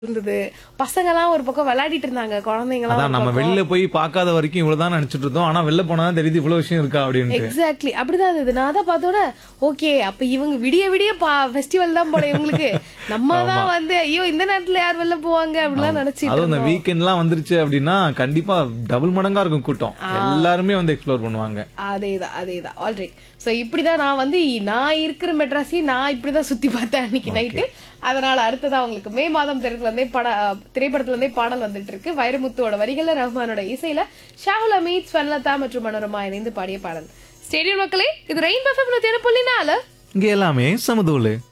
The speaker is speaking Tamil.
இருந்தது பசங்கலாம் ஒரு பக்கம் விளையாடிட்டு இருந்தாங்க குழந்தைங்கலாம் அதான் நம்ம வெளில போய் பார்க்காத வரைக்கும் இவ்வளவுதான் நினைச்சிட்டு இருந்தோம் ஆனா வெளில போனாதான் தெரியுது இவ்வளவு விஷயம் இருக்கா அப்படின்ட்டு எக்ஸாக்ட்லி அப்படிதான் இருந்தது நான் அதை பார்த்தோட ஓகே அப்ப இவங்க விடிய விடிய ஃபெஸ்டிவல் தான் போல இவங்களுக்கு நம்ம தான் வந்து ஐயோ இந்த நேரத்துல யார் வெளில போவாங்க அப்படிலாம் நினைச்சிட்டு அதுவும் இந்த வீக்கெண்ட்லாம் வந்துருச்சு அப்படின்னா கண்டிப்பா டபுள் மடங்கா இருக்கும் கூட்டம் எல்லாருமே வந்து எக்ஸ்ப்ளோர் பண்ணுவாங்க அதேதான் அதேதான் ஆல்ரைட் சோ இப்படிதான் நான் வந்து நான் இருக்கிற மெட்ராஸையும் நான் இப்படிதான் சுத்தி பார்த்தேன் அன்னைக்கு நைட்டு அதனால அடுத்ததா உங்களுக்கு மே மாதம் திரைப்படத்துல இருந்தே பட திரைப்படத்துல இருந்தே பாடல் வந்துட்டு இருக்கு வைரமுத்துவோட வரிகள்ல ரஹ்மானோட இசையில ஷாகுல் அமீத் ஸ்வன்லதா மற்றும் மனோரமா இணைந்து பாடிய பாடல் ஸ்டேடியம் மக்களே இது ரெயின் பஃபம் நூத்தி புள்ளி நாலு இங்க எல்லாமே சமதூளு